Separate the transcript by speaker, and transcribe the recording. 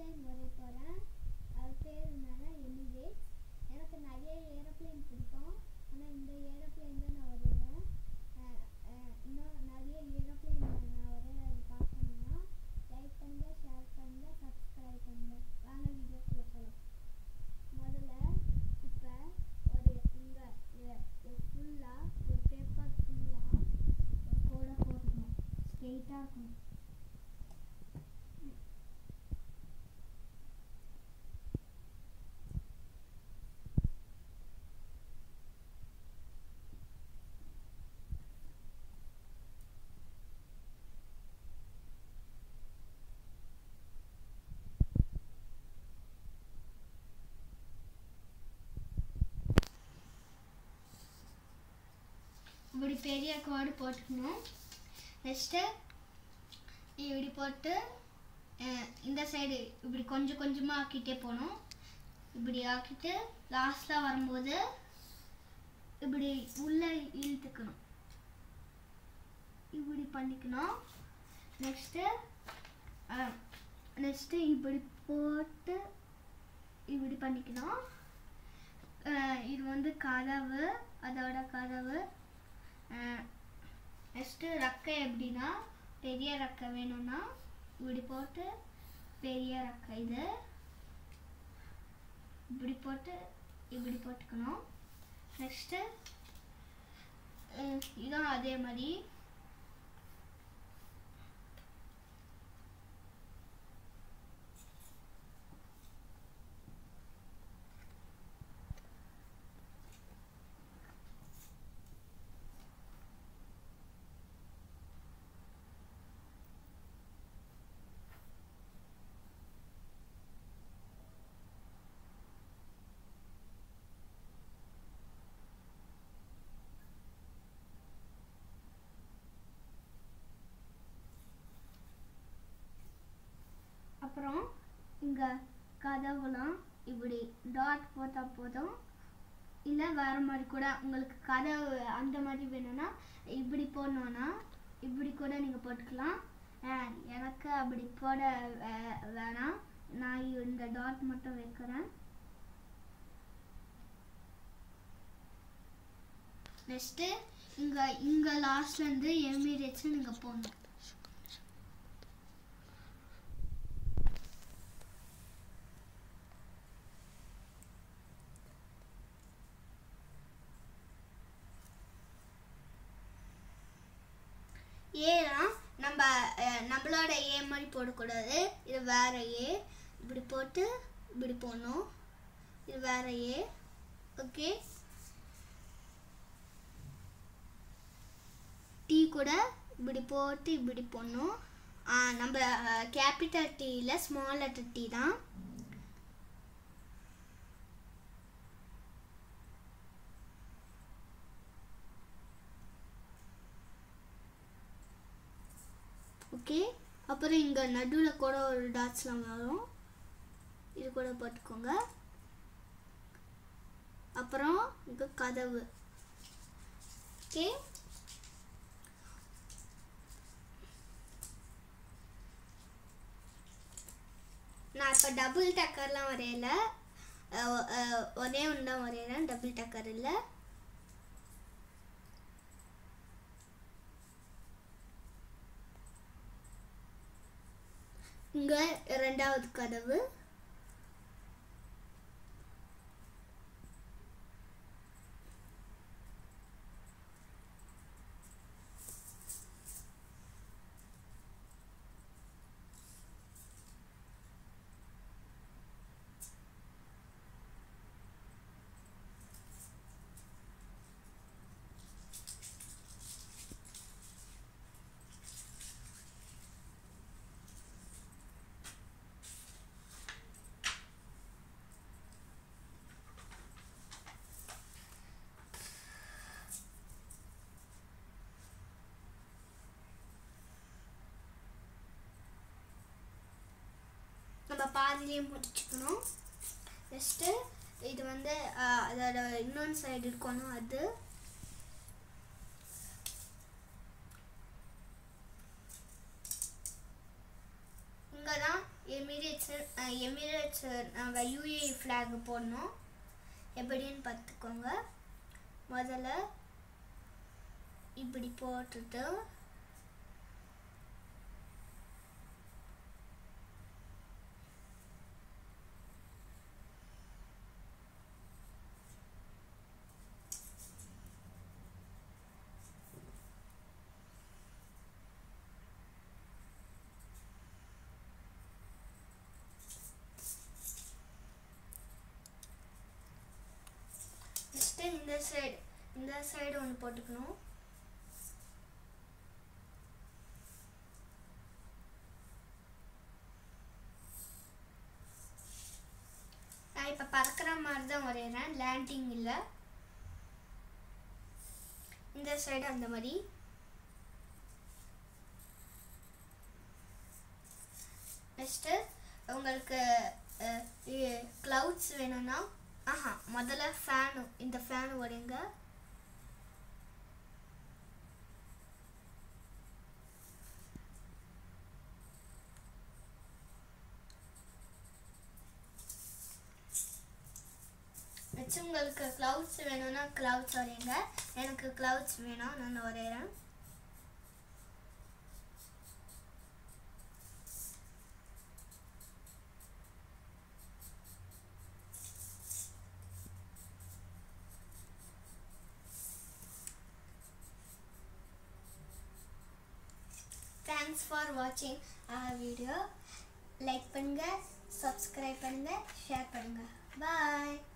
Speaker 1: aeroplane வரைய போகிறேன் அது பேர் என்னன்னா எமிரேட்ஸ் எனக்கு நிறைய ஏரோப்ளேன் பிடிக்கும் ஆனால் இந்த ஏரோப்ளேன் தான் நான் வரைவேன் அஹ், அஹ், இன்னும் நிறைய ஏரோப்ளேன் நான் வரையறது பார்க்கணுன்னா லைக் பண்ணுங்க ஷேர் பண்ணுங்க சப்ஸ்கிரைப் பண்ணுங்க வாங்க வீடியோக்குள்ள போகலாம் முதல்ல இப்போ ஒரு இங்கே ஒரு ஃபுல்லாக ஒரு பேப்பர் ஃபுல்லாக ஒரு கோடை போடணும் ஸ்ட்ரெயிட்டாக இருக்கணும் இப்படி பெரிய கோடு போட்டுக்கணும் நெக்ஸ்ட்டு இப்படி போட்டு அஹ், இந்த சைடு இப்படி கொஞ்சம் கொஞ்சமாக ஆக்கிட்டே போகணும் இப்படி ஆக்கிட்டு லாஸ்ட்டில் வரும்போது இப்படி உள்ளே இழுத்துக்கணும் இப்படி பண்ணிக்கணும் நெக்ஸ்ட்டு நெக்ஸ்ட்டு இப்படி போட்டு இப்படி பண்ணிக்கணும் அஹ், இது வந்து கதவு அதோட கதவு நெக்ஸ்ட்டு ரக்கை எப்படின்னா பெரிய ரக்கை வேணும்னா இப்படி போட்டு பெரிய ரக்கை இது இப்படி போட்டு இப்படி போட்டுக்கணும் நெக்ஸ்ட்டு இதான் அதே மாதிரி அப்புறம் இங்கே கதவுலாம் இப்படி டாட் போட்டால் போதும் இல்லை வேறு மாதிரி கூட உங்களுக்கு கதவு அந்த மாதிரி வேணும்னா இப்படி போடணுன்னா இப்படி கூட நீங்கள் போட்டுக்கலாம் அஹ் எனக்கு அப்படி போட வே- வேணாம் நான் இந்த டாட் மட்டும் வைக்கிறேன் நெக்ஸ்ட்டு இங்கே இங்கே லாஸ்ட்லேருந்து எமிரேட்ஸ் நீங்கள் போடணும் ஏன்னா நம்ம அஹ், நம்மளோட ஏ மாதிரி போடக்கூடாது இது வேற ஏ இப்படி போட்டு இப்படி போடணும் இது வேற ஏ ஓகே டீ கூட இப்படி போட்டு இப்படி போடணும் ஆ, நம்ம கேபிட்டல் டீயில் ஸ்மால் லெட்டர் டீ தான் ஓகே அப்புறம் இங்கே நடுவில் கூட ஒரு டாட்ஸ்லாம் வரும் இது கூட போட்டுக்கோங்க அப்புறம் இங்கே கதவு ஓகே நான் இப்போ டபுள் டக்கர்லாம் வரையல அஹ் அஹ் ஒரே ஒன்று தான் வரைகிறேன் டபுள் டக்கர் இல்லை இங்கே ரெண்டாவது கதவு நம்ம பாதிலேயே முடிச்சுக்கணும் நெக்ஸ்ட்டு இது வந்து ஆஹ், அதோட இன்னொன்று சைடு இருக்கணும் அது இங்கே தான் எமி
Speaker 2: எமிரேட்ஸ் எமிரேட்ஸ் நாங்கள் யூஏ ஃப்ளாக் போடணும் எப்படின்னு பார்த்துக்கோங்க முதல்ல இப்படி போட்டுட்டு நெக்ஸ்ட்டு இந்த சைடு இந்த சைடு ஒன்று போட்டுக்கணும் நான் இப்போ பறக்கிற மாதிரி தான் வரைகிறேன் லேண்டிங் இல்லை இந்த சைடு அந்த மாதிரி நெக்ஸ்ட்டு உங்களுக்கு க்ளவுட்ஸ் வேணும்னா ஆஹா முதல்ல ஃபேனு இந்த ஃபேன் வரைங்க நெக்ஸ்ட் உங்களுக்கு க்ளவுட்ஸ் வேணும்னா க்ளவுட்ஸ் வரைங்க எனக்கு க்ளவுட்ஸ் வேணும் நான் வரைகிறேன் தேங்க்ஸ் ஃபார் வாட்சிங் our வீடியோ லைக் பண்ணுங்க சப்ஸ்கிரைப் பண்ணுங்க ஷேர் பண்ணுங்க பாய்